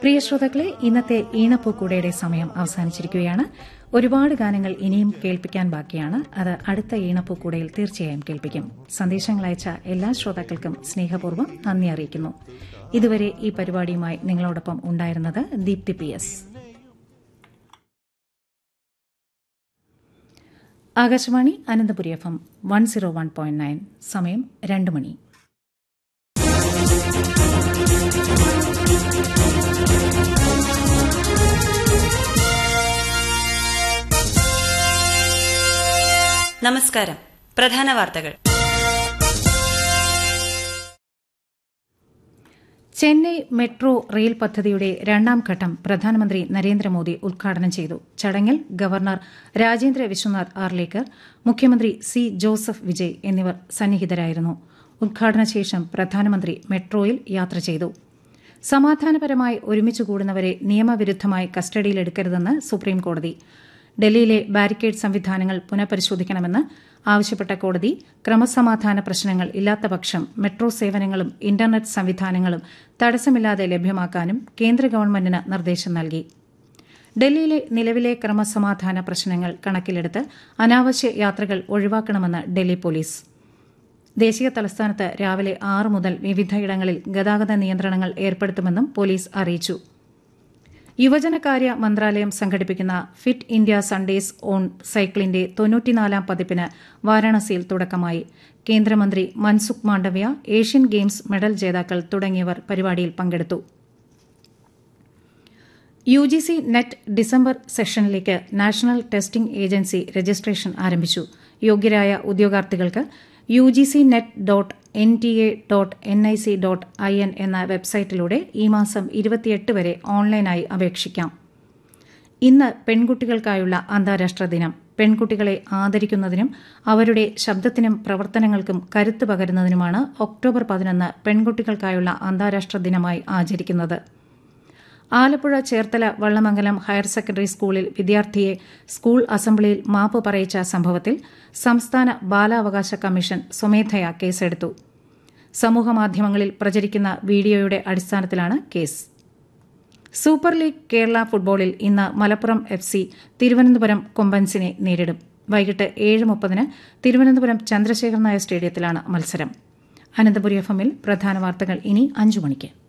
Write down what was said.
പ്രിയ ശ്രോതാക്കളെ ഇന്നത്തെ ഈണപ്പൂക്കൂടയുടെ സമയം അവസാനിച്ചിരിക്കുകയാണ് ഒരുപാട് ഗാനങ്ങൾ ഇനിയും കേൾപ്പിക്കാൻ ബാക്കിയാണ് അത് അടുത്ത ഈണപ്പൂക്കൂടയിൽ തീർച്ചയായും കേൾപ്പിക്കും സന്ദേശങ്ങൾ അയച്ച എല്ലാ ശ്രോതാക്കൾക്കും സ്നേഹപൂർവ്വം നന്ദി അറിയിക്കുന്നു ഇതുവരെ ഈ പരിപാടിയുമായി നിങ്ങളോടൊപ്പം ഉണ്ടായിരുന്നത് Deepthi P S Akashvani Ananthapuri F M one zero one point nine സമയം രണ്ട് മണി നമസ്കാരം പ്രധാന വാർത്തകൾ ചെന്നൈ മെട്രോ റെയിൽ പദ്ധതിയുടെ രണ്ടാം ഘട്ടം പ്രധാനമന്ത്രി നരേന്ദ്രമോദി ഉദ്ഘാടനം ചെയ്തു ചടങ്ങിൽ ഗവർണർ രാജേന്ദ്ര വിശ്വനാഥ് ആർലേക്കർ മുഖ്യമന്ത്രി സി ജോസഫ് വിജയ് എന്നിവർ സന്നിഹിതരായിരുന്നു ഉദ്ഘാടന ശേഷം പ്രധാനമന്ത്രി മെട്രോയിൽ യാത്ര ചെയ്തു സമാധാനപരമായി ഒരുമിച്ച് കൂടുന്നവരെ നിയമവിരുദ്ധമായി കസ്റ്റഡിയിലെടുക്കരുതെന്ന് സുപ്രീംകോടതി ഡൽഹിയിലെ ബാരിക്കേഡ് സംവിധാനങ്ങൾ പുനഃപരിശോധിക്കണമെന്ന് ആവശ്യപ്പെട്ട കോടതി ക്രമസമാധാന പ്രശ്നങ്ങൾ ഇല്ലാത്തപക്ഷം മെട്രോ സേവനങ്ങളും ഇന്റർനെറ്റ് സംവിധാനങ്ങളും തടസ്സമില്ലാതെ ലഭ്യമാക്കാനും കേന്ദ്ര ഗവൺമെന്റിന് നിർദ്ദേശം നൽകി ഡൽഹിയിലെ നിലവിലെ ക്രമസമാധാന പ്രശ്നങ്ങൾ കണക്കിലെടുത്ത് അനാവശ്യ യാത്രകൾ ഒഴിവാക്കണമെന്ന് ഡൽഹി പോലീസ് ദേശീയ തലസ്ഥാനത്ത് രാവിലെ ആറ് മുതൽ വിവിധയിടങ്ങളിൽ ഗതാഗത നിയന്ത്രണങ്ങൾ ഏർപ്പെടുത്തുമെന്നും പോലീസ് അറിയിച്ചു യുവജനകാര്യ മന്ത്രാലയം സംഘടിപ്പിക്കുന്ന ഫിറ്റ് ഇന്ത്യ സൺഡേസ് ഓൺ സൈക്കിളിന്റെ തൊണ്ണൂറ്റിനാലാം പതിപ്പിന് വാരാണസിയിൽ തുടക്കമായി കേന്ദ്രമന്ത്രി Mansukh Mandaviya Asian Games medal ജേതാക്കൾ തുടങ്ങിയവർ പരിപാടിയിൽ പങ്കെടുത്തു U G C NET December സെഷനിലേക്ക് നാഷണൽ ടെസ്റ്റിംഗ് ഏജൻസി രജിസ്ട്രേഷൻ ആരംഭിച്ചു യോഗ്യരായ ഉദ്യോഗാർത്ഥികൾക്ക് U G C NET dot N T A dot N I C dot I N എന്ന വെബ്സൈറ്റിലൂടെ ഈ മാസം ഇരുപത്തിയെട്ട് വരെ ഓൺലൈനായി അപേക്ഷിക്കാം ഇന്ന് പെൺകുട്ടികൾക്കായുള്ള അന്താരാഷ്ട്ര ദിനം പെൺകുട്ടികളെ ആദരിക്കുന്നതിനും അവരുടെ ശബ്ദത്തിനും പ്രവർത്തനങ്ങൾക്കും കരുത്ത് പകരുന്നതിനുമാണ് ഒക്ടോബർ പതിനൊന്ന് പെൺകുട്ടികൾക്കായുള്ള അന്താരാഷ്ട്ര ദിനമായി ആചരിക്കുന്നത് ആലപ്പുഴ ചേർത്തല വള്ളമംഗലം ഹയർ സെക്കൻഡറി സ്കൂളിൽ വിദ്യാർത്ഥിയെ സ്കൂൾ അസംബ്ലിയിൽ മാപ്പ് പറയിച്ച സംഭവത്തിൽ സംസ്ഥാന ബാലാവകാശ കമ്മീഷൻ സ്വമേധയാ കേസെടുത്തു സമൂഹമാധ്യമങ്ങളിൽ പ്രചരിക്കുന്ന വീഡിയോയുടെ അടിസ്ഥാനത്തിലാണ് കേസ് സൂപ്പർ ലീഗ് കേരള ഫുട്ബോളിൽ ഇന്ന് മലപ്പുറം എഫ് സി തിരുവനന്തപുരം കൊമ്പൻസിനെ നേരിടും വൈകിട്ട് ഏഴ് മുപ്പതിന് തിരുവനന്തപുരം ചന്ദ്രശേഖർ നായർ സ്റ്റേഡിയത്തിലാണ് മത്സരം അനന്തപുരി എഫ് എമ്മിൽ പ്രധാന വാർത്തകൾ ഇനി അഞ്ചു മണിക്ക്